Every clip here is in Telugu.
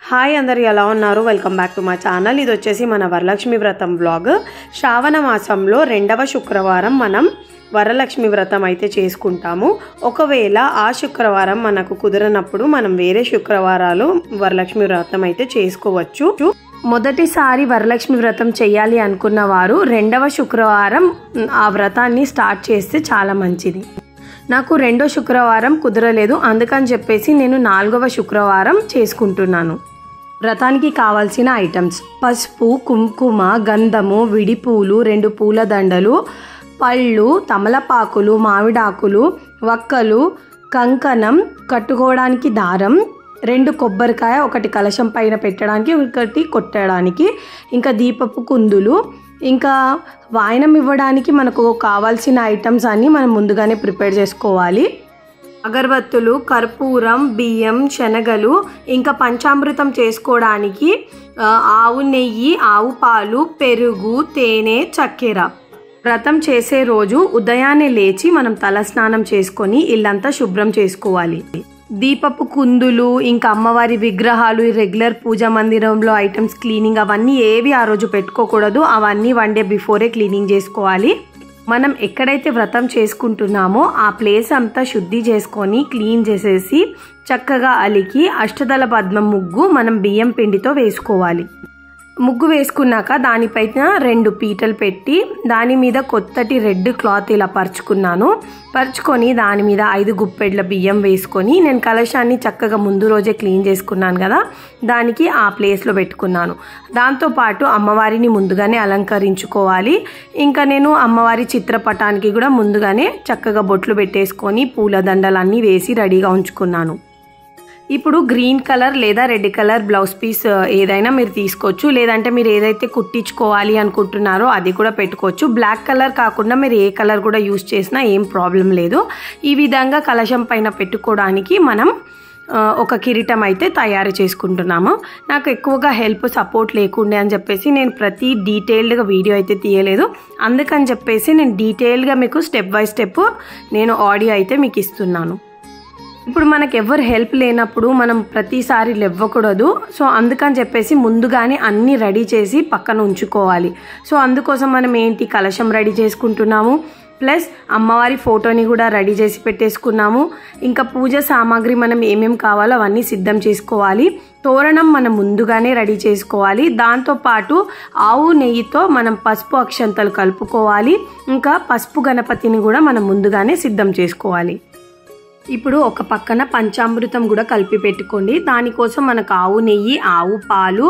హాయ్ అందరు ఎలా ఉన్నారు వెల్కమ్ బ్యాక్ టు మా ఛానల్ ఇది వచ్చేసి మన వరలక్ష్మి వ్రతం వ్లాగ్ శ్రావణ మాసంలో రెండవ శుక్రవారం మనం వరలక్ష్మి వ్రతం అయితే చేసుకుంటాము ఒకవేళ ఆ శుక్రవారం మనకు కుదరనప్పుడు మనం వేరే శుక్రవారాలు వరలక్ష్మి వ్రతం అయితే చేసుకోవచ్చు మొదటిసారి వరలక్ష్మి వ్రతం చేయాలి అనుకున్న వారు రెండవ శుక్రవారం ఆ వ్రతాన్ని స్టార్ట్ చేస్తే చాలా మంచిది నాకు రెండో శుక్రవారం కుదరలేదు అందుకని చెప్పేసి నేను నాలుగవ శుక్రవారం చేసుకుంటున్నాను వ్రతానికి కావాల్సిన ఐటమ్స్ పసుపు కుంకుమ గంధము విడి పూలు రెండు పూల దండలు పళ్ళు తమలపాకులు మామిడాకులు వక్కలు కంకణం కట్టుకోవడానికి దారం రెండు కొబ్బరికాయ ఒకటి కలశం పైన పెట్టడానికి ఒకటి కొట్టడానికి ఇంకా దీపపు కుందులు ఇంకా వాయనం ఇవ్వడానికి మనకు కావాల్సిన ఐటమ్స్ అన్నీ మనం ముందుగానే ప్రిపేర్ చేసుకోవాలి అగరబత్తులు కర్పూరం బియ్యం శనగలు ఇంకా పంచామృతం చేసుకోవడానికి ఆ, ఆవు నెయ్యి ఆవు పాలు పెరుగు తేనె చక్కెర వ్రతం చేసే రోజు ఉదయాన్నే లేచి మనం తలస్నానం చేసుకొని ఇల్లంతా శుభ్రం చేసుకోవాలి దీపపు కుందులు ఇంకా అమ్మవారి విగ్రహాలు ఈ రెగ్యులర్ పూజా మందిరంలో ఐటమ్స్ క్లీనింగ్ అవన్నీ ఏవి ఆ రోజు పెట్టుకోకూడదు అవన్నీ వన్ డే బిఫోరే క్లీనింగ్ చేసుకోవాలి మనం ఎక్కడైతే వ్రతం చేసుకుంటున్నామో ఆ ప్లేస్ అంతా శుద్ధి చేసుకొని క్లీన్ చేసేసి చక్కగా అలికి అష్టదళ పద్మం ముగ్గు మనం బియ్యం పిండితో వేసుకోవాలి ముగ్గు వేసుకున్నాక దానిపైన రెండు పీటలు పెట్టి దాని మీద కొత్తటి రెడ్ క్లాత్ ఇలా పరుచుకున్నాను పరుచుకొని దాని మీద ఐదు గుప్పెడ్ల బియ్యం వేసుకొని నేను కలశాన్ని చక్కగా ముందు రోజే క్లీన్ చేసుకున్నాను కదా దానికి ఆ ప్లేస్లో పెట్టుకున్నాను దాంతోపాటు అమ్మవారిని ముందుగానే అలంకరించుకోవాలి ఇంకా నేను అమ్మవారి చిత్రపటానికి కూడా ముందుగానే చక్కగా బొట్లు పెట్టేసుకొని పూల దండలన్నీ వేసి రెడీగా ఉంచుకున్నాను ఇప్పుడు గ్రీన్ కలర్ లేదా రెడ్ కలర్ బ్లౌజ్ పీస్ ఆ, ఏదైనా మీరు తీసుకోవచ్చు లేదంటే మీరు ఏదైతే కుట్టించుకోవాలి అనుకుంటున్నారో అది కూడా పెట్టుకోవచ్చు బ్లాక్ కలర్ కాకుండా మీరు ఏ కలర్ కూడా యూస్ చేసినా ఏం ప్రాబ్లం లేదు ఈ విధంగా కలశం పైన పెట్టుకోవడానికి మనం ఆ, ఒక కిరీటం అయితే తయారు చేసుకుంటున్నాము నాకు ఎక్కువగా హెల్ప్ సపోర్ట్ లేకుండే అని చెప్పేసి నేను ప్రతి డీటెయిల్డ్గా వీడియో అయితే తీయలేదు అందుకని చెప్పేసి నేను డీటెయిల్డ్గా మీకు స్టెప్ బై స్టెప్ నేను ఆడియో అయితే మీకు ఇస్తున్నాను ఇప్పుడు మనకు ఎవరు హెల్ప్ లేనప్పుడు మనం ప్రతిసారి లేవ్వకూడదు సో అందుకని చెప్పేసి ముందుగానే అన్నీ రెడీ చేసి పక్కన ఉంచుకోవాలి సో అందుకోసం మనం ఏంటి కలశం రెడీ చేసుకుంటున్నాము ప్లస్ అమ్మవారి ఫోటోని కూడా రెడీ చేసి పెట్టేసుకున్నాము ఇంకా పూజ సామాగ్రి మనం ఏమేం కావాలో అవన్నీ సిద్ధం చేసుకోవాలి తోరణం మనం ముందుగానే రెడీ చేసుకోవాలి దాంతోపాటు ఆవు నెయ్యితో మనం పసుపు అక్షంతలు కలుపుకోవాలి ఇంకా పసుపు గణపతిని కూడా మనం ముందుగానే సిద్ధం చేసుకోవాలి ఇప్పుడు ఒక పక్కన పంచామృతం కూడా కలిపి పెట్టుకోండి దానికోసం మనకు ఆవు నెయ్యి ఆవు పాలు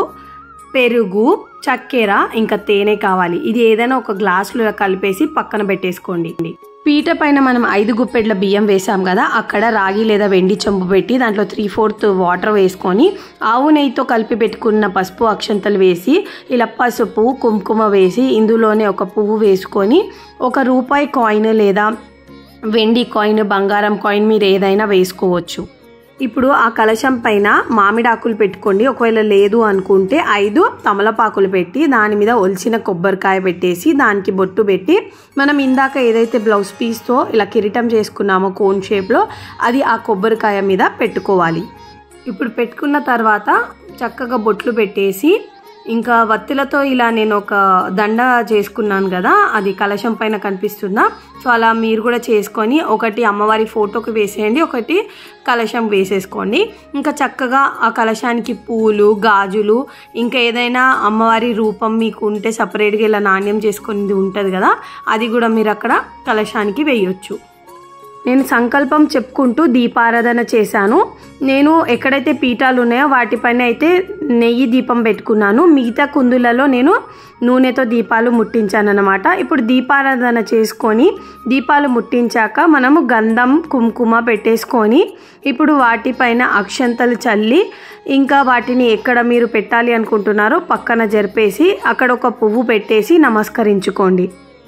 పెరుగు చక్కెర ఇంకా తేనె కావాలి ఇది ఏదైనా ఒక గ్లాసులో కలిపేసి పక్కన పెట్టేసుకోండి పీట పైన మనం ఐదు గుప్పెడ్ల బియ్యం వేసాం కదా అక్కడ రాగి లేదా వెండి చెంబు పెట్టి దాంట్లో త్రీ ఫోర్త్ వాటర్ వేసుకొని ఆవు నెయ్యితో కలిపి పెట్టుకున్న పసుపు అక్షంతలు వేసి ఇలా పసుపు కుంకుమ వేసి ఇందులోనే ఒక పువ్వు వేసుకొని ఒక రూపాయి కాయిన్ లేదా వెండి కాయిన్ బంగారం కాయిన్ మీరు ఏదైనా వేసుకోవచ్చు ఇప్పుడు ఆ కలశం పైన మామిడాకులు పెట్టుకోండి ఒకవేళ లేదు అనుకుంటే ఐదు తమలపాకులు పెట్టి దాని మీద ఒలిచిన కొబ్బరికాయ పెట్టేసి దానికి బొట్టు పెట్టి మనం ఇందాక ఏదైతే బ్లౌజ్ పీస్తో ఇలా కిరీటం చేసుకున్నామో కోన్ షేప్లో అది ఆ కొబ్బరికాయ మీద పెట్టుకోవాలి ఇప్పుడు పెట్టుకున్న తర్వాత చక్కగా బొట్లు పెట్టేసి ఇంకా వత్తులతో ఇలా నేను ఒక దండ చేసుకున్నాను కదా అది కలశం పైన కనిపిస్తుందా సో అలా మీరు కూడా చేసుకొని ఒకటి అమ్మవారి ఫోటోకి వేసేయండి ఒకటి కలశం వేసేసుకోండి ఇంకా చక్కగా ఆ కలశానికి పూలు గాజులు ఇంకా ఏదైనా అమ్మవారి రూపం మీకు ఉంటే సపరేట్గా ఇలా నాణ్యం చేసుకునేది ఉంటుంది కదా అది కూడా మీరు అక్కడ కలశానికి వేయొచ్చు నేను సంకల్పం చెప్పుకుంటూ దీపారాధన చేశాను నేను ఎక్కడైతే పీఠాలు ఉన్నాయో వాటిపైన అయితే నెయ్యి దీపం పెట్టుకున్నాను మిగతా కుందులలో నేను నూనెతో దీపాలు ముట్టించాను అనమాట ఇప్పుడు దీపారాధన చేసుకొని దీపాలు ముట్టించాక మనము గంధం కుంకుమ పెట్టేసుకొని ఇప్పుడు వాటిపైన అక్షంతలు చల్లి ఇంకా వాటిని ఎక్కడ మీరు పెట్టాలి అనుకుంటున్నారో పక్కన జరిపేసి అక్కడ ఒక పువ్వు పెట్టేసి నమస్కరించుకోండి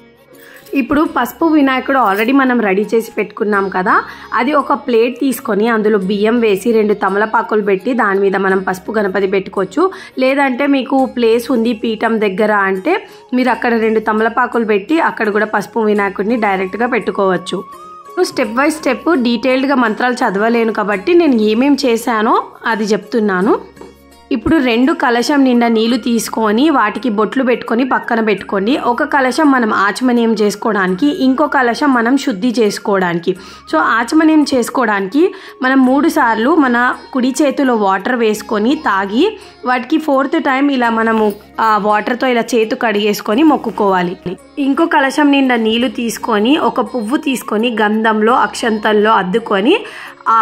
ఇప్పుడు పసుపు వినాయకుడు ఆల్రెడీ మనం రెడీ చేసి పెట్టుకున్నాం కదా అది ఒక ప్లేట్ తీసుకొని అందులో బియ్యం వేసి రెండు తమలపాకులు పెట్టి దాని మీద మనం పసుపు గణపతి పెట్టుకోవచ్చు లేదంటే మీకు ప్లేస్ ఉంది పీఠం దగ్గర అంటే మీరు అక్కడ రెండు తమలపాకులు పెట్టి అక్కడ కూడా పసుపు వినాయకుడిని డైరెక్ట్గా పెట్టుకోవచ్చు స్టెప్ బై స్టెప్ డీటెయిల్డ్గా మంత్రాలు చదవలేను కాబట్టి నేను ఏమేం చేశానో అది చెప్తున్నాను ఇప్పుడు రెండు కలశం నిండా నీళ్లు తీసుకొని వాటికి బొట్లు పెట్టుకొని పక్కన పెట్టుకోండి ఒక కలశం మనం ఆచమనీయం చేసుకోవడానికి ఇంకో కలశం మనం శుద్ధి చేసుకోవడానికి సో ఆచమనీయం చేసుకోవడానికి మనం మూడు సార్లు మన కుడి చేతిలో వాటర్ వేసుకొని తాగి వాటికి ఫోర్త్ టైం ఇలా మనము ఆ వాటర్తో ఇలా చేతు కడిగేసుకొని మొక్కుకోవాలి ఇంకో కలశం నిండా నీళ్లు తీసుకొని ఒక పువ్వు తీసుకొని గంధంలో అక్షంతల్లో అద్దుకొని ఆ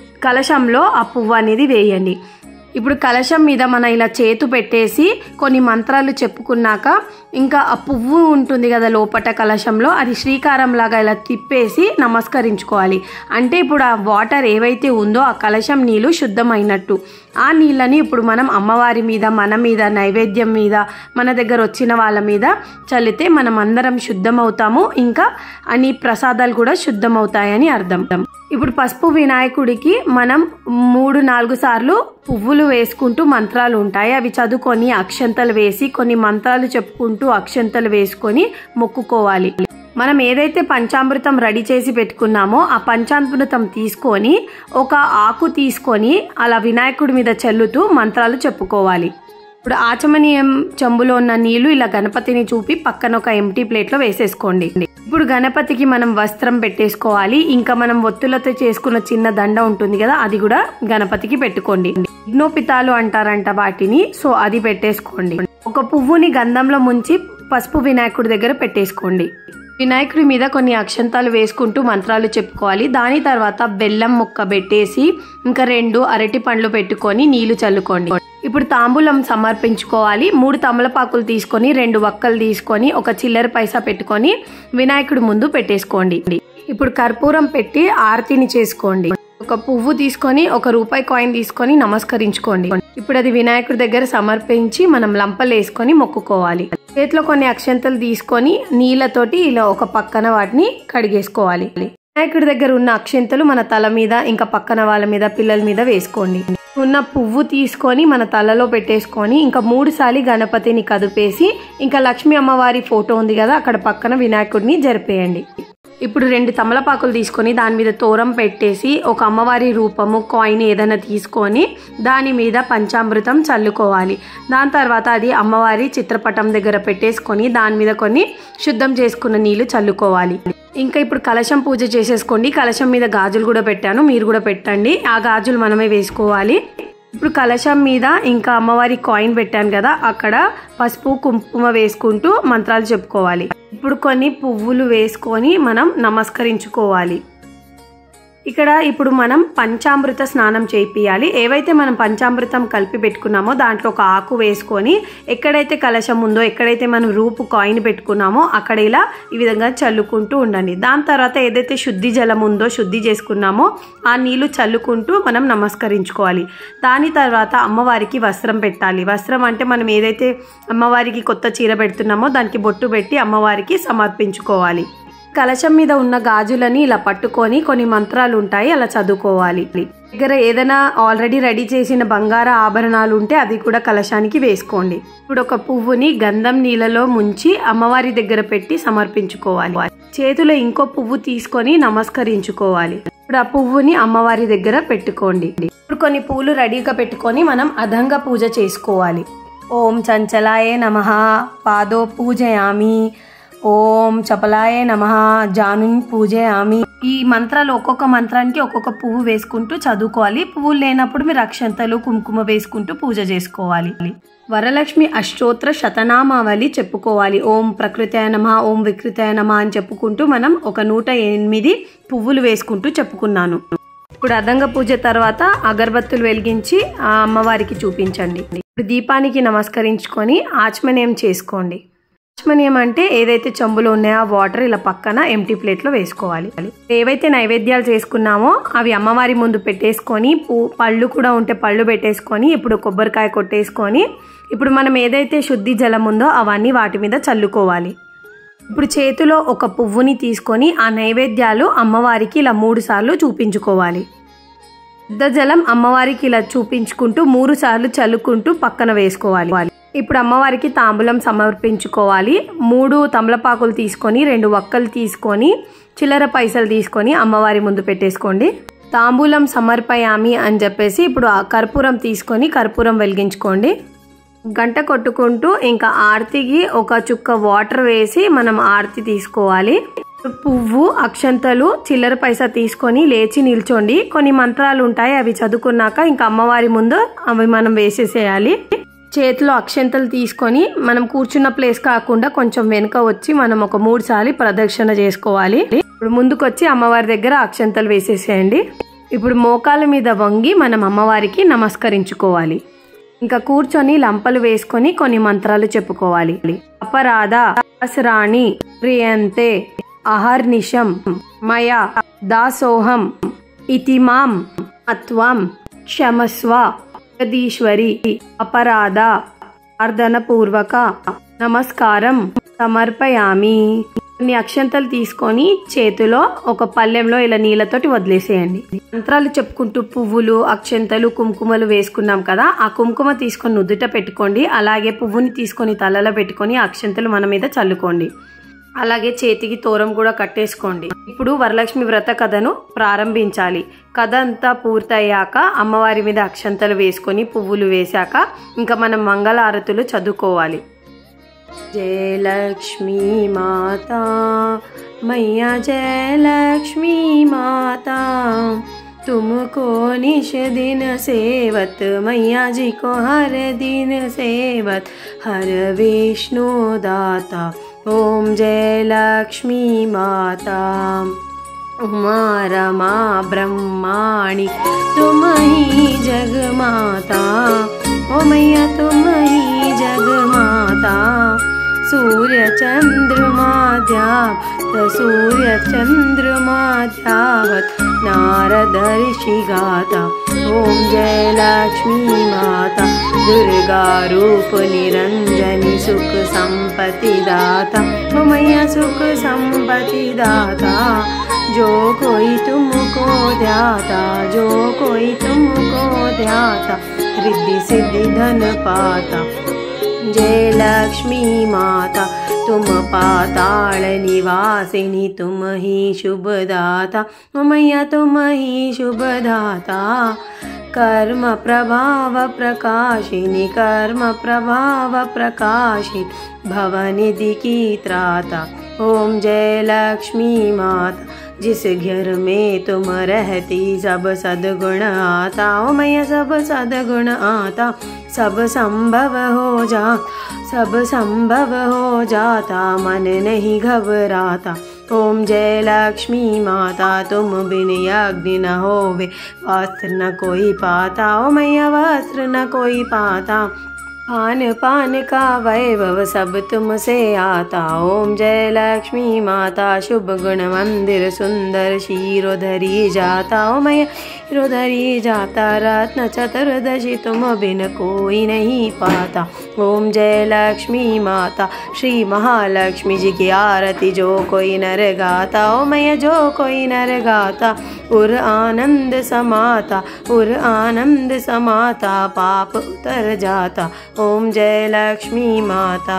కలశంలో ఆ పువ్వు అనేది వేయండి ఇప్పుడు కలశం మీద మన ఇలా చేతు పెట్టేసి కొన్ని మంత్రాలు చెప్పుకున్నాక ఇంకా ఆ పువ్వు ఉంటుంది కదా లోపట కలశంలో అది శ్రీకారం లాగా ఇలా తిప్పేసి నమస్కరించుకోవాలి అంటే ఇప్పుడు ఆ వాటర్ ఏవైతే ఉందో ఆ కలశం నీళ్ళు శుద్ధమైనట్టు ఆ నీళ్ళని ఇప్పుడు మనం అమ్మవారి మీద మన మీద నైవేద్యం మీద మన దగ్గర వచ్చిన వాళ్ళ మీద చల్లితే మనం అందరం శుద్ధమవుతాము ఇంకా అన్ని ప్రసాదాలు కూడా శుద్ధమవుతాయని అర్థం ఇప్పుడు పసుపు వినాయకుడికి మనం మూడు నాలుగు సార్లు పువ్వులు వేసుకుంటూ మంత్రాలు ఉంటాయి అవి చదువుకొని అక్షంతలు వేసి కొన్ని మంత్రాలు చెప్పుకుంటూ అక్షంతలు వేసుకొని మొక్కుకోవాలి మనం ఏదైతే పంచామృతం రెడీ చేసి పెట్టుకున్నామో ఆ పంచామృతం తీసుకొని ఒక ఆకు తీసుకొని అలా వినాయకుడి మీద చల్లుతూ మంత్రాలు చెప్పుకోవాలి ఇప్పుడు ఆచమనీయం చెంబులో ఉన్న నీళ్లు ఇలా గణపతిని చూపి పక్కన ఒక ఎంటీ ప్లేట్లో వేసేసుకోండి ఇప్పుడు గణపతికి మనం వస్త్రం పెట్టేసుకోవాలి ఇంకా మనం ఒత్తులతో చేసుకున్న చిన్న దండ ఉంటుంది కదా అది కూడా గణపతికి పెట్టుకోండి యజ్ఞోపితాలు అంటారంట వాటిని సో అది పెట్టేసుకోండి ఒక పువ్వుని గంధంలో ముంచి పసుపు వినాయకుడి దగ్గర పెట్టేసుకోండి వినాయకుడి మీద కొన్ని అక్షంతాలు వేసుకుంటూ మంత్రాలు చెప్పుకోవాలి దాని తర్వాత బెల్లం ముక్క పెట్టేసి ఇంకా రెండు అరటి పండ్లు పెట్టుకొని నీళ్లు చల్లుకోండి ఇప్పుడు తాంబూలం సమర్పించుకోవాలి మూడు తమలపాకులు తీసుకొని రెండు వక్కలు తీసుకొని ఒక చిల్లర పైసా పెట్టుకొని వినాయకుడి ముందు పెట్టేసుకోండి ఇప్పుడు కర్పూరం పెట్టి ఆరతిని చేసుకోండి ఒక పువ్వు తీసుకొని ఒక రూపాయి కాయిన్ తీసుకొని నమస్కరించుకోండి ఇప్పుడు అది వినాయకుడి దగ్గర సమర్పించి మనం లంపలు వేసుకొని మొక్కుకోవాలి చేతిలో కొన్ని అక్షంతలు తీసుకొని నీళ్ళతోటి ఇలా ఒక పక్కన వాటిని కడిగేసుకోవాలి వినాయకుడి దగ్గర ఉన్న అక్షంతలు మన తల మీద ఇంకా పక్కన వాళ్ళ మీద పిల్లల మీద వేసుకోండి ఉన్న పువ్వు తీసుకొని మన తలలో పెట్టేసుకొని ఇంకా మూడు సార్లు గణపతిని కదిపేసి ఇంకా లక్ష్మీ అమ్మవారి ఫోటో ఉంది కదా అక్కడ పక్కన వినాయకుడిని జరిపేయండి ఇప్పుడు రెండు తమలపాకులు తీసుకొని దాని మీద తోరం పెట్టేసి ఒక అమ్మవారి రూపము కాయిన్ ఏదైనా తీసుకొని దాని మీద పంచామృతం చల్లుకోవాలి దాని తర్వాత అది అమ్మవారి చిత్రపటం దగ్గర పెట్టేసుకొని దాని మీద కొన్ని శుద్ధం చేసుకున్న నీళ్లు చల్లుకోవాలి ఇంకా ఇప్పుడు కలశం పూజ చేసేసుకోండి కలశం మీద గాజులు కూడా పెట్టాను మీరు కూడా పెట్టండి ఆ గాజులు మనమే వేసుకోవాలి ఇప్పుడు కలశం మీద ఇంకా అమ్మవారి కాయిన్ పెట్టాను కదా అక్కడ పసుపు కుంకుమ వేసుకుంటూ మంత్రాలు చెప్పుకోవాలి ఇప్పుడు కొన్ని పువ్వులు వేసుకొని మనం నమస్కరించుకోవాలి ఇక్కడ ఇప్పుడు మనం పంచామృత స్నానం చేపియాలి ఏవైతే మనం పంచామృతం కలిపి పెట్టుకున్నామో దాంట్లో ఒక ఆకు వేసుకొని ఎక్కడైతే కలశం ఉందో ఎక్కడైతే మనం రూపు కాయిన్ పెట్టుకున్నామో అక్కడ ఇలా ఈ విధంగా చల్లుకుంటూ ఉండండి దాని తర్వాత ఏదైతే శుద్ధి జలం ఉందో శుద్ధి చేసుకున్నామో ఆ నీళ్లు చల్లుకుంటూ మనం నమస్కరించుకోవాలి దాని తర్వాత అమ్మవారికి వస్త్రం పెట్టాలి వస్త్రం అంటే మనం ఏదైతే అమ్మవారికి కొత్త చీర పెడుతున్నామో దానికి బొట్టు పెట్టి అమ్మవారికి సమర్పించుకోవాలి కలశం మీద ఉన్న గాజులని ఇలా పట్టుకొని కొన్ని మంత్రాలు ఉంటాయి అలా చదువుకోవాలి దగ్గర ఏదైనా ఆల్రెడీ రెడీ చేసిన బంగార ఆభరణాలు ఉంటే అది కూడా కలశానికి వేసుకోండి ఇప్పుడు ఒక పువ్వుని గంధం నీళ్ళలో ముంచి అమ్మవారి దగ్గర పెట్టి సమర్పించుకోవాలి చేతిలో ఇంకో పువ్వు తీసుకొని నమస్కరించుకోవాలి ఇప్పుడు ఆ పువ్వుని అమ్మవారి దగ్గర పెట్టుకోండి ఇప్పుడు కొన్ని పూలు రెడీగా పెట్టుకొని మనం అధంగా పూజ చేసుకోవాలి ఓం చంచలాయే నమ పాదో పూజయామి ఓం చపలాయ నమ జాను పూజయామి ఈ మంత్రాలు ఒక్కొక్క మంత్రానికి ఒక్కొక్క పువ్వు వేసుకుంటూ చదువుకోవాలి పువ్వులు లేనప్పుడు మీరు అక్షంతలు కుంకుమ వేసుకుంటూ పూజ చేసుకోవాలి వరలక్ష్మి అష్టోత్ర శతనామావళి చెప్పుకోవాలి ఓం ప్రకృతయ నమ ఓం వికృతయ నమ అని చెప్పుకుంటూ మనం ఒక నూట ఎనిమిది పువ్వులు వేసుకుంటూ చెప్పుకున్నాను ఇప్పుడు అదంగ పూజ తర్వాత అగరబత్తులు వెలిగించి ఆ అమ్మవారికి చూపించండి ఇప్పుడు దీపానికి నమస్కరించుకొని ఆచమనీయం చేసుకోండి ఆచమనీయం అంటే ఏదైతే చెంబులో ఉన్నాయో ఆ వాటర్ ఇలా పక్కన ఎంటీ ప్లేట్లో వేసుకోవాలి ఏవైతే నైవేద్యాలు చేసుకున్నామో అవి అమ్మవారి ముందు పెట్టేసుకొని పూ పళ్ళు కూడా ఉంటే పళ్ళు పెట్టేసుకొని ఇప్పుడు కొబ్బరికాయ కొట్టేసుకొని ఇప్పుడు మనం ఏదైతే శుద్ధి జలం ఉందో అవన్నీ వాటి మీద చల్లుకోవాలి ఇప్పుడు చేతిలో ఒక పువ్వుని తీసుకొని ఆ నైవేద్యాలు అమ్మవారికి ఇలా మూడు సార్లు చూపించుకోవాలి శుద్ధ జలం అమ్మవారికి ఇలా చూపించుకుంటూ మూడు సార్లు చల్లుకుంటూ పక్కన వేసుకోవాలి ఇప్పుడు అమ్మవారికి తాంబూలం సమర్పించుకోవాలి మూడు తమలపాకులు తీసుకొని రెండు వక్కలు తీసుకొని చిల్లర పైసలు తీసుకొని అమ్మవారి ముందు పెట్టేసుకోండి తాంబూలం సమర్పయామి అని చెప్పేసి ఇప్పుడు ఆ కర్పూరం తీసుకొని కర్పూరం వెలిగించుకోండి గంట కొట్టుకుంటూ ఇంకా ఆర్తికి ఒక చుక్క వాటర్ వేసి మనం ఆర్తి తీసుకోవాలి పువ్వు అక్షంతలు చిల్లర పైసా తీసుకొని లేచి నిల్చోండి కొన్ని మంత్రాలు ఉంటాయి అవి చదువుకున్నాక ఇంకా అమ్మవారి ముందు అవి మనం వేసేసేయాలి చేతిలో అక్షంతలు తీసుకొని మనం కూర్చున్న ప్లేస్ కాకుండా కొంచెం వెనుక వచ్చి మనం ఒక మూడు సార్లు ప్రదక్షిణ చేసుకోవాలి ఇప్పుడు ముందుకొచ్చి అమ్మవారి దగ్గర అక్షంతలు వేసేసేయండి ఇప్పుడు మోకాల మీద వంగి మనం అమ్మవారికి నమస్కరించుకోవాలి ఇంకా కూర్చొని లంపలు వేసుకొని కొన్ని మంత్రాలు చెప్పుకోవాలి అపరాధ అసరాణి ప్రియంతే అహర్నిశం మయా దాసోహం ఇతిమాం అత్వం క్షమస్వ జగదీశ్వరి అపరాధ ప్రార్థనపూర్వక నమస్కారం సమర్పయామి కొన్ని అక్షంతలు తీసుకొని చేతిలో ఒక పళ్ళెంలో ఇలా నీళ్ళతోటి వదిలేసేయండి మంత్రాలు చెప్పుకుంటూ పువ్వులు అక్షంతలు కుంకుమలు వేసుకున్నాం కదా ఆ కుంకుమ తీసుకొని నుదుట పెట్టుకోండి అలాగే పువ్వుని తీసుకొని తలలో పెట్టుకొని అక్షంతలు మన మీద చల్లుకోండి అలాగే చేతికి తోరం కూడా కట్టేసుకోండి ఇప్పుడు వరలక్ష్మి వ్రత కథను ప్రారంభించాలి కథ అంతా పూర్తయ్యాక అమ్మవారి మీద అక్షంతలు వేసుకొని పువ్వులు వేశాక ఇంకా మనం మంగళారతులు చదువుకోవాలి जय लक्ष्मी माता मैया जय लक्ष्मी माता तुमको निश दिन सेवत मैया जी को हर दिन सेवत हर विष्णु दाता ओम जय लक्ष्मी माता उमा रमा ब्रह्माणी तुम ही जग माता ओ मैया तुम ही जग माता सूर्य चंद्रमा ध्यात सूर्य चंद्रमा ध्यावत नारद ऋषि गाता ओम जय लक्ष्मी माता दुर्गा रूप निरंजनी सुख संपत्ति दाता ओ मैया सुख संपत्ति दाता जो कोई तुमको ध्याता जो कोई तुमको ध्याता रिद्धि सिद्धि धन पाता जय लक्ष्मी माता तुम पाताल निवासिनी तुम ही शुभदाता ओ मैया तुम ही शुभदाता कर्म प्रभाव प्रकाशिनी कर्म प्रभाव प्रकाशिनी भवनिधि की त्राता ओम जय लक्ष्मी माता जिस घर में तुम रहती सब सदगुण आता ओ मैया सब सदगुण आता सब संभव हो जा सब संभव हो जाता मन नहीं घबराता ओम जय लक्ष्मी माता तुम बिन यज्ञ न होवे वस्त्र न कोई पाता ओ मैया वस्त्र न कोई पाता खान पान का वैभव सब तुमसे आता ओम जय लक्ष्मी माता शुभ गुण मंदिर सुंदर शीरोधरी जाता ओ मैया शीरोधरी जाता रत्न चतुर्दशी तुम बिन कोई नहीं पाता ओम जय लक्ष्मी माता श्री महालक्ष्मी जी की आरती जो कोई नर गाता ओ मैया जो कोई नर गाता उर आनंद समाता उर आनंद समाता पाप उतर जाता ओम जय लक्ष्मी माता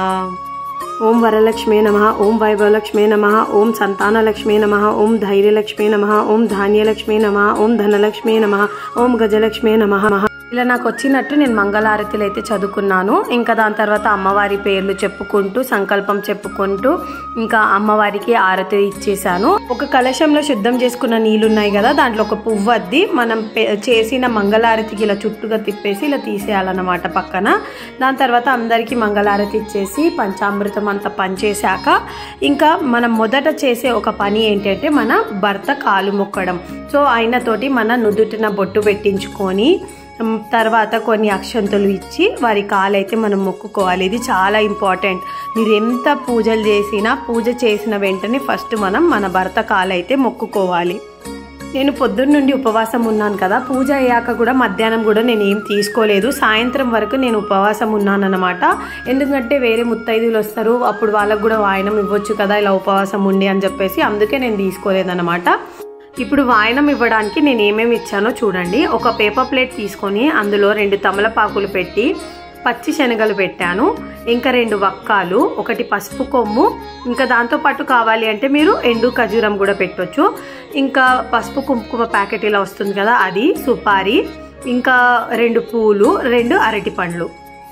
ఓం వరలక్ష్మే నమ ఓం వైభవలక్ష్మే నమ ఓం సంతానలక్ష్మే నమ ఓం ధైర్యలక్ష్మే నమ ఓం ధాన్యలక్ష్మే నమ ఓం ధనలక్ష్మే నమ ఓం గజలక్ష్మే నమ ఇలా నాకు వచ్చినట్టు నేను మంగళారతులు అయితే చదువుకున్నాను ఇంకా దాని తర్వాత అమ్మవారి పేర్లు చెప్పుకుంటూ సంకల్పం చెప్పుకుంటూ ఇంకా అమ్మవారికి ఆరతి ఇచ్చేసాను ఒక కలశంలో శుద్ధం చేసుకున్న నీళ్ళు ఉన్నాయి కదా దాంట్లో ఒక పువ్వు అద్ది మనం పె- చేసిన మంగళారతికి ఇలా చుట్టుగా తిప్పేసి ఇలా తీసేయాలన్నమాట పక్కన దాని తర్వాత అందరికీ మంగళారతి ఇచ్చేసి పంచామృతం అంతా పంచేశాక ఇంకా మనం మొదట చేసే ఒక పని ఏంటంటే మన భర్త కాలు మొక్కడం సో ఆయనతోటి మన నుదుటిన బొట్టు పెట్టించుకొని ఉమ్, తర్వాత కొన్ని అక్షంతలు ఇచ్చి వారి కాలైతే మనం మొక్కుకోవాలి ఇది చాలా ఇంపార్టెంట్ మీరు ఎంత పూజలు చేసినా పూజ చేసిన వెంటనే ఫస్ట్ మనం మన భర్త కాలైతే మొక్కుకోవాలి నేను పొద్దున్న నుండి ఉపవాసం ఉన్నాను కదా పూజ అయ్యాక కూడా మధ్యాహ్నం కూడా నేను ఏం తీసుకోలేదు సాయంత్రం వరకు నేను ఉపవాసం ఉన్నాను అనమాట ఎందుకంటే వేరే ముత్తైదులు వస్తారు అప్పుడు వాళ్ళకు కూడా వాయనం ఇవ్వచ్చు కదా ఇలా ఉపవాసం ఉండి అని చెప్పేసి అందుకే నేను తీసుకోలేదన్నమాట ఇప్పుడు వాయనం ఇవ్వడానికి నేను ఏమేమి ఇచ్చానో చూడండి ఒక పేపర్ ప్లేట్ తీసుకొని అందులో రెండు తమలపాకులు పెట్టి పచ్చి శనగలు పెట్టాను ఇంకా రెండు వక్కాలు ఒకటి పసుపు కొమ్ము ఇంకా దాంతోపాటు కావాలి అంటే మీరు ఎండు ఖజూరం కూడా పెట్టొచ్చు ఇంకా పసుపు కుంకుమ ప్యాకెట్ ఇలా వస్తుంది కదా అది సుపారీ ఇంకా రెండు పూలు రెండు అరటి పండ్లు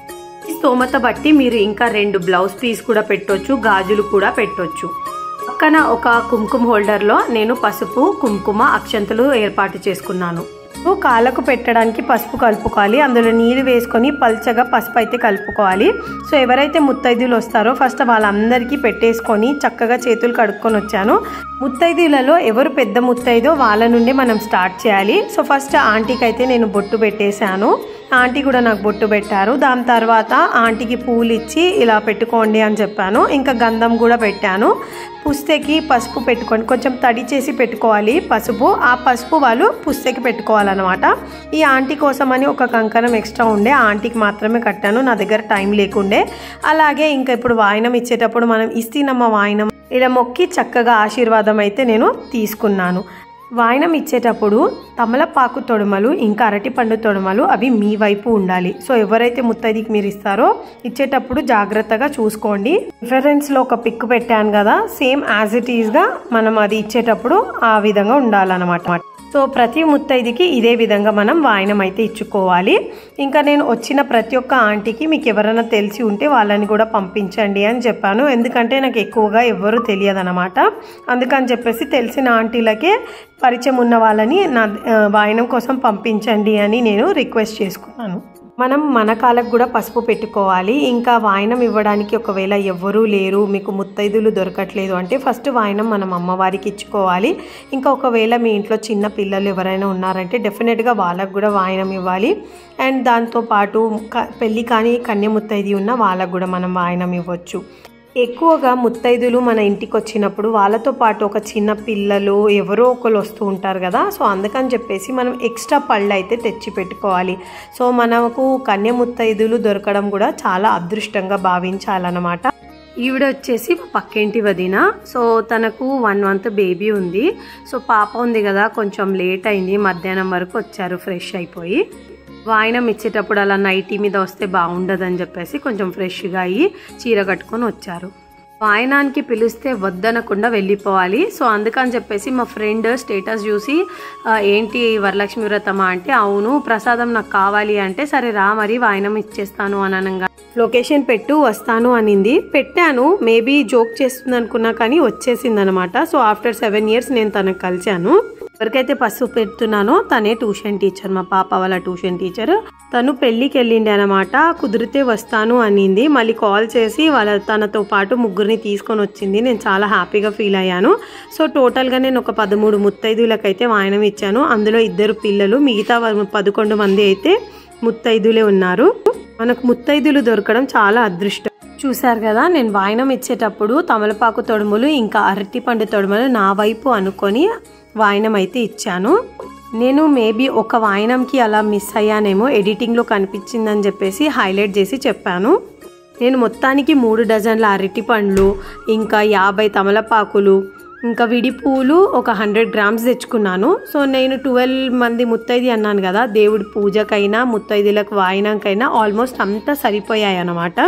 స్తోమత బట్టి మీరు ఇంకా రెండు బ్లౌజ్ పీస్ కూడా పెట్టొచ్చు గాజులు కూడా పెట్టొచ్చు పక్కన ఒక కుంకుమ హోల్డర్లో నేను పసుపు కుంకుమ అక్షంతలు ఏర్పాటు చేసుకున్నాను కాళ్ళకు పెట్టడానికి పసుపు కలుపుకోవాలి అందులో నీళ్ళు వేసుకొని పల్చగా పసుపు అయితే కలుపుకోవాలి సో ఎవరైతే ముత్తైదులు వస్తారో ఫస్ట్ వాళ్ళందరికీ పెట్టేసుకొని చక్కగా చేతులు కడుక్కొని వచ్చాను ముత్తైదులలో ఎవరు పెద్ద ముత్తైదో వాళ్ళ నుండి మనం స్టార్ట్ చేయాలి సో ఫస్ట్ ఆంటీకి అయితే నేను బొట్టు పెట్టేశాను ఆంటీ కూడా నాకు బొట్టు పెట్టారు దాని తర్వాత ఆంటీకి పూలు ఇచ్చి ఇలా పెట్టుకోండి అని చెప్పాను ఇంకా గంధం కూడా పెట్టాను పుస్తకి పసుపు పెట్టుకోండి కొంచెం తడి చేసి పెట్టుకోవాలి పసుపు ఆ పసుపు వాళ్ళు పుస్తకి పెట్టుకోవాలన్నమాట ఈ ఆంటీ కోసం అని ఒక కంకణం ఎక్స్ట్రా ఉండే ఆ ఆంటీకి మాత్రమే కట్టాను నా దగ్గర టైం లేకుండే అలాగే ఇంకా ఇప్పుడు వాయినం ఇచ్చేటప్పుడు మనం ఇస్తీనమ్మ వాయినం ఇలా మొక్కి చక్కగా ఆశీర్వాదం అయితే నేను తీసుకున్నాను వాయనం ఇచ్చేటప్పుడు తమలపాకు తొడుమలు ఇంకా అరటిపండు తొడుమలు అవి మీ వైపు ఉండాలి సో ఎవరైతే ముత్తైదికి మీరు ఇస్తారో ఇచ్చేటప్పుడు జాగ్రత్తగా చూసుకోండి రిఫరెన్స్లో ఒక పిక్ పెట్టాను కదా సేమ్ యాజ్ ఇట్ ఈస్గా మనం అది ఇచ్చేటప్పుడు ఆ విధంగా ఉండాలన్నమాట సో ప్రతి ముత్తైదికి ఇదే విధంగా మనం వాయనం అయితే ఇచ్చుకోవాలి ఇంకా నేను వచ్చిన ప్రతి ఒక్క ఆంటీకి మీకు ఎవరైనా తెలిసి ఉంటే వాళ్ళని కూడా పంపించండి అని చెప్పాను ఎందుకంటే నాకు ఎక్కువగా ఎవ్వరూ తెలియదు అనమాట అందుకని చెప్పేసి తెలిసిన ఆంటీలకే పరిచయం ఉన్న వాళ్ళని నా ఆ, వాయనం కోసం పంపించండి అని నేను రిక్వెస్ట్ చేసుకున్నాను మనం మన కాళ్ళకు కూడా పసుపు పెట్టుకోవాలి ఇంకా వాయనం ఇవ్వడానికి ఒకవేళ ఎవ్వరూ లేరు మీకు ముత్తైదులు దొరకట్లేదు అంటే ఫస్ట్ వాయనం మనం అమ్మవారికి ఇచ్చుకోవాలి ఇంకా ఒకవేళ మీ ఇంట్లో చిన్న పిల్లలు ఎవరైనా ఉన్నారంటే డెఫినెట్గా వాళ్ళకు కూడా వాయనం ఇవ్వాలి అండ్ దాంతోపాటు క- పెళ్ళి కానీ కన్య ముత్తైది ఉన్న వాళ్ళకు కూడా మనం వాయనం ఇవ్వచ్చు ఎక్కువగా ముత్తైదులు మన ఇంటికి వచ్చినప్పుడు వాళ్ళతో పాటు ఒక చిన్న పిల్లలు ఎవరో ఒకరు వస్తూ ఉంటారు కదా సో అందుకని చెప్పేసి మనం ఎక్స్ట్రా పళ్ళు అయితే తెచ్చి పెట్టుకోవాలి సో మనకు కన్య ముత్తైదులు దొరకడం కూడా చాలా అదృష్టంగా భావించాలన్నమాట ఈవిడ వచ్చేసి మా పక్కింటి వదిన సో తనకు వన్ మంత్ బేబీ ఉంది సో పాప ఉంది కదా కొంచెం లేట్ అయింది మధ్యాహ్నం వరకు వచ్చారు ఫ్రెష్ అయిపోయి వాయనం ఇచ్చేటప్పుడు అలా నైటీ మీద వస్తే బాగుండదని చెప్పేసి కొంచెం ఫ్రెష్గా అయ్యి చీర కట్టుకొని వచ్చారు వాయనానికి పిలిస్తే వద్దనకుండా వెళ్ళిపోవాలి సో అందుకని చెప్పేసి మా ఫ్రెండ్ స్టేటస్ చూసి "ఆ, ఏంటి వరలక్ష్మి వ్రతమా అంటే అవును ప్రసాదం నాకు కావాలి అంటే సరే రా మరి వాయనం ఇచ్చేస్తాను అని అనగా లొకేషన్ పెట్టు వస్తాను అనింది పెట్టాను మేబీ జోక్ చేస్తుంది అనుకున్నా కానీ వచ్చేసింది అనమాట సో ఆఫ్టర్ సెవెన్ ఇయర్స్ నేను తనకు కలిశాను ఎవరికైతే పసుపు పెడుతున్నానో తనే ట్యూషన్ టీచర్ మా పాప వాళ్ళ ట్యూషన్ టీచర్ తను పెళ్ళికి వెళ్ళిండి అనమాట కుదిరితే వస్తాను అనింది మళ్ళీ కాల్ చేసి వాళ్ళ తనతో పాటు ముగ్గురిని తీసుకొని వచ్చింది నేను చాలా హ్యాపీగా ఫీల్ అయ్యాను సో టోటల్గా నేను ఒక పదమూడు ముత్తైదులకైతే వాయనం ఇచ్చాను అందులో ఇద్దరు పిల్లలు మిగతా వా- పదకొండు మంది అయితే ముత్తైదులే ఉన్నారు మనకు ముత్తైదులు దొరకడం చాలా అదృష్టం చూశారు కదా నేను వాయనం ఇచ్చేటప్పుడు తమలపాకు తొడుములు ఇంకా అరటిపండు తొడుములు నా వైపు అనుకొని వాయనం అయితే ఇచ్చాను నేను మేబీ ఒక వాయనంకి అలా మిస్ అయ్యానేమో ఎడిటింగ్లో కనిపించిందని చెప్పేసి హైలైట్ చేసి చెప్పాను నేను మొత్తానికి మూడు డజన్ల అరటి పండ్లు ఇంకా యాభై తమలపాకులు ఇంకా విడి పూలు ఒక హండ్రెడ్ గ్రామ్స్ తెచ్చుకున్నాను సో నేను ట్వెల్వ్ మంది ముత్తైది అన్నాను కదా దేవుడి పూజకైనా ముత్తైదులకు వాయినాకైనా ఆల్మోస్ట్ అంతా సరిపోయాయి అన్నమాట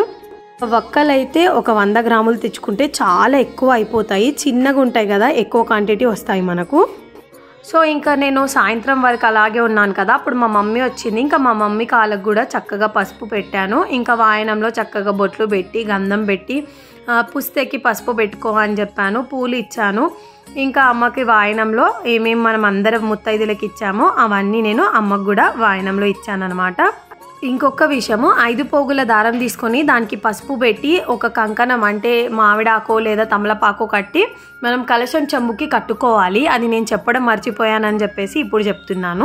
వక్కలైతే ఒక వంద గ్రాములు తెచ్చుకుంటే చాలా ఎక్కువ అయిపోతాయి చిన్నగా ఉంటాయి కదా ఎక్కువ క్వాంటిటీ వస్తాయి మనకు సో ఇంకా నేను సాయంత్రం వరకు అలాగే ఉన్నాను కదా అప్పుడు మా మమ్మీ వచ్చింది ఇంకా మా మమ్మీ కాళ్ళకు కూడా చక్కగా పసుపు పెట్టాను ఇంకా వాయనంలో చక్కగా బొట్లు పెట్టి గంధం పెట్టి ఆ, పుస్తకి పసుపు పెట్టుకో అని చెప్పాను పూలు ఇచ్చాను ఇంకా అమ్మకి వాయనంలో ఏమేమి మనం అందరం ముత్తైదులకి ఇచ్చామో అవన్నీ నేను అమ్మకు కూడా వాయనంలో ఇచ్చాను అనమాట ఇంకొక విషయము ఐదు పోగుల దారం తీసుకొని దానికి పసుపు పెట్టి ఒక కంకణం అంటే మామిడాకో లేదా తమలపాకో కట్టి మనం కలశం చెంబుకి కట్టుకోవాలి అది నేను చెప్పడం మర్చిపోయానని చెప్పేసి ఇప్పుడు చెప్తున్నాను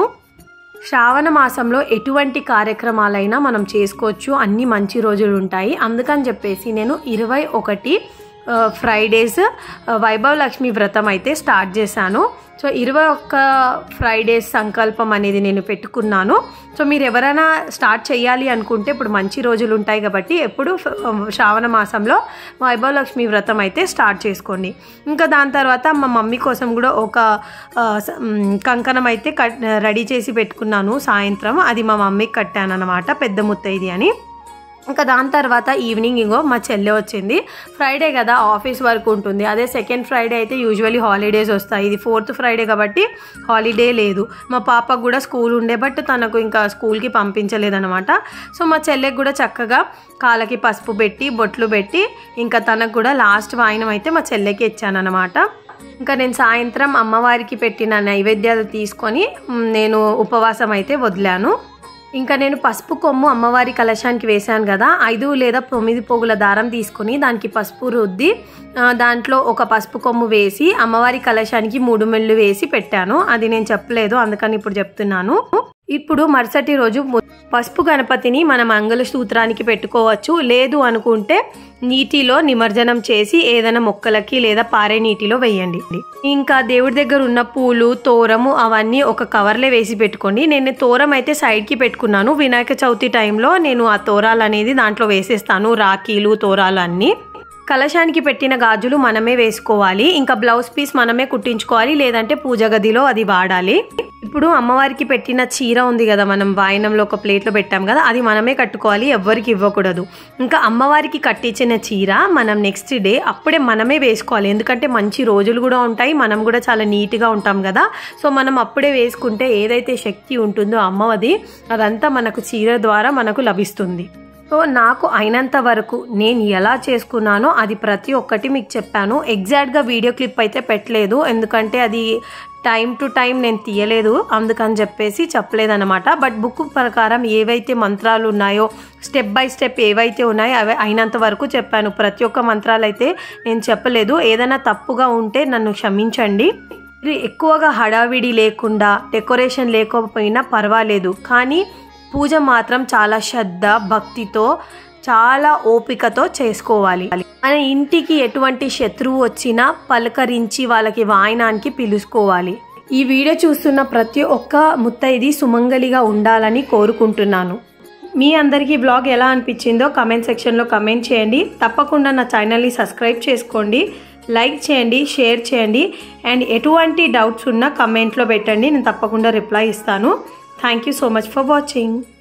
శ్రావణ మాసంలో ఎటువంటి కార్యక్రమాలైనా మనం చేసుకోవచ్చు అన్ని మంచి రోజులు ఉంటాయి అందుకని చెప్పేసి నేను ఇరవై ఒకటి ఆ, ఫ్రైడేస్ ఆ, వైభవ్ లక్ష్మి వ్రతం అయితే స్టార్ట్ చేశాను సో ఇరవై ఒక్క ఫ్రైడేస్ సంకల్పం అనేది నేను పెట్టుకున్నాను సో మీరు ఎవరైనా స్టార్ట్ చేయాలి అనుకుంటే ఇప్పుడు మంచి రోజులు ఉంటాయి కాబట్టి ఎప్పుడు ఫ- శ్రావణ మాసంలో వైభవ్ లక్ష్మి వ్రతం అయితే స్టార్ట్ చేసుకోండి ఇంకా దాని తర్వాత మా మమ్మీ కోసం కూడా ఒక ఆ, స- మ్, కంకణం అయితే కట్ రెడీ చేసి పెట్టుకున్నాను సాయంత్రం అది మా మమ్మీకి కట్టాను అనమాట పెద్ద ముత్తైది అని ఇంకా దాని తర్వాత ఈవినింగ్ ఇంకో మా చెల్లె వచ్చింది ఫ్రైడే కదా ఆఫీస్ వర్క్ ఉంటుంది అదే సెకండ్ ఫ్రైడే అయితే యూజువల్లీ హాలిడేస్ వస్తాయి ఇది ఫోర్త్ ఫ్రైడే కాబట్టి హాలిడే లేదు మా పాపకు కూడా స్కూల్ ఉండే బట్ తనకు ఇంకా స్కూల్కి పంపించలేదన్నమాట సో మా చెల్లెకి కూడా చక్కగా కాళ్ళకి పసుపు పెట్టి బొట్లు పెట్టి ఇంకా తనకు కూడా లాస్ట్ వాయినం అయితే మా చెల్లెకి ఇచ్చానన్నమాట ఇంకా నేను సాయంత్రం అమ్మవారికి పెట్టిన నైవేద్యాలు తీసుకొని మ్, నేను ఉపవాసం అయితే వదిలాను ఇంకా నేను పసుపు కొమ్ము అమ్మవారి కలశానికి వేశాను కదా ఐదు లేదా తొమ్మిది పోగుల దారం తీసుకొని దానికి పసుపు రుద్ది ఆ, దాంట్లో ఒక పసుపు కొమ్ము వేసి అమ్మవారి కలశానికి మూడు మెళ్ళు వేసి పెట్టాను అది నేను చెప్పలేదు అందుకని ఇప్పుడు చెప్తున్నాను ఇప్పుడు మరుసటి రోజు ము- పసుపు గణపతిని మన మంగళ సూత్రానికి పెట్టుకోవచ్చు లేదు అనుకుంటే నీటిలో నిమజ్జనం చేసి ఏదైనా మొక్కలకి లేదా పారే నీటిలో వేయండి ఇంకా దేవుడి దగ్గర ఉన్న పూలు తోరము అవన్నీ ఒక కవర్లో వేసి పెట్టుకోండి నేను తోరం అయితే సైడ్కి పెట్టుకున్నాను వినాయక చవితి టైంలో నేను ఆ తోరాలు అనేది దాంట్లో వేసేస్తాను రాఖీలు తోరాలు అన్నీ కలశానికి పెట్టిన గాజులు మనమే వేసుకోవాలి ఇంకా బ్లౌజ్ పీస్ మనమే కుట్టించుకోవాలి లేదంటే పూజ గదిలో అది వాడాలి ఇప్పుడు అమ్మవారికి పెట్టిన చీర ఉంది కదా మనం వాయనంలో ఒక ప్లేట్లో పెట్టాం కదా అది మనమే కట్టుకోవాలి ఎవ్వరికి ఇవ్వకూడదు ఇంకా అమ్మవారికి కట్టించిన చీర మనం నెక్స్ట్ డే అప్పుడే మనమే వేసుకోవాలి ఎందుకంటే మంచి రోజులు కూడా ఉంటాయి మనం కూడా చాలా నీట్గా ఉంటాం కదా సో మనం అప్పుడే వేసుకుంటే ఏదైతే శక్తి ఉంటుందో అమ్మవది అదంతా మనకు చీర ద్వారా మనకు లభిస్తుంది సో నాకు అయినంత వరకు నేను ఎలా చేసుకున్నానో అది ప్రతి ఒక్కటి మీకు చెప్పాను ఎగ్జాక్ట్గా వీడియో క్లిప్ అయితే పెట్టలేదు ఎందుకంటే అది టైం టు టైం నేను తీయలేదు అందుకని చెప్పేసి చెప్పలేదన్నమాట బట్ బుక్ ప్రకారం ఏవైతే మంత్రాలు ఉన్నాయో స్టెప్ బై స్టెప్ ఏవైతే ఉన్నాయో అవి అయినంత వరకు చెప్పాను ప్రతి ఒక్క మంత్రాలు అయితే నేను చెప్పలేదు ఏదైనా తప్పుగా ఉంటే నన్ను క్షమించండి ఇది ఎక్కువగా హడావిడి లేకుండా డెకరేషన్ లేకపోయినా పర్వాలేదు కానీ పూజ మాత్రం చాలా శ్రద్ధ భక్తితో చాలా ఓపికతో చేసుకోవాలి మన ఇంటికి ఎటువంటి శత్రువు వచ్చినా పలకరించి వాళ్ళకి వాయనానికి పిలుచుకోవాలి ఈ వీడియో చూస్తున్న ప్రతి ఒక్క ముత్తైది సుమంగలిగా ఉండాలని కోరుకుంటున్నాను మీ అందరికీ బ్లాగ్ ఎలా అనిపించిందో కమెంట్ సెక్షన్లో కమెంట్ చేయండి తప్పకుండా నా ఛానల్ని సబ్స్క్రైబ్ చేసుకోండి లైక్ చేయండి షేర్ చేయండి అండ్ ఎటువంటి డౌట్స్ ఉన్నా కమెంట్లో పెట్టండి నేను తప్పకుండా రిప్లై ఇస్తాను thank you so much for watching